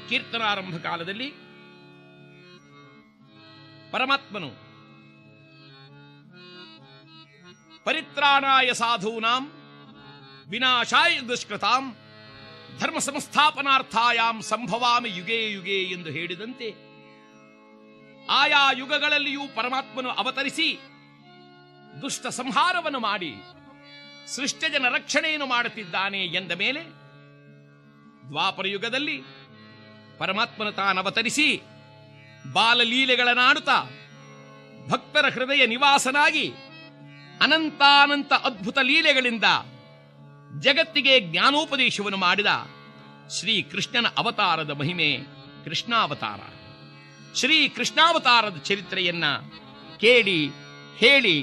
ಕೀರ್ತನಾರಂಭ ಕಾಲದಲ್ಲಿ ಪರಮಾತ್ಮನು ಪರಿತ್ರಾಣಾಯ ಸಾಧೂನಾಂ ವಿನಾಶಾಯ ದುಷ್ಕೃತಾಂ ಧರ್ಮ ಸಂಸ್ಥಾಪನಾರ್ಥಾಯಾಂ ಸಂಭವಾಮಿ ಯುಗೇ ಯುಗೇ ಎಂದು ಹೇಳಿದಂತೆ ಆಯಾ ಯುಗಗಳಲ್ಲಿಯೂ ಪರಮಾತ್ಮನು ಅವತರಿಸಿ ದುಷ್ಟ ಸಂಹಾರವನ್ನು ಮಾಡಿ ಸೃಷ್ಟಜನ ರಕ್ಷಣೆಯನ್ನು ಮಾಡುತ್ತಿದ್ದಾನೆ ಎಂದ ಮೇಲೆ ದ್ವಾಪರ ಯುಗದಲ್ಲಿ ಪರಮಾತ್ಮನ ತಾನವತರಿಸಿ ಬಾಲಲೀಲೆಗಳನ್ನಾಡುತ್ತಾ ಭಕ್ತರ ಹೃದಯ ನಿವಾಸನಾಗಿ ಅನಂತಾನಂತ ಅದ್ಭುತ ಲೀಲೆಗಳಿಂದ ಜಗತ್ತಿಗೆ ಜ್ಞಾನೋಪದೇಶವನ್ನು ಮಾಡಿದ ಶ್ರೀ ಕೃಷ್ಣನ ಅವತಾರದ ಮಹಿಮೆ ಕೃಷ್ಣಾವತಾರ ಶ್ರೀ ಕೃಷ್ಣಾವತಾರದ ಚರಿತ್ರೆಯನ್ನ ಕೇಳಿ ಹೇಳಿ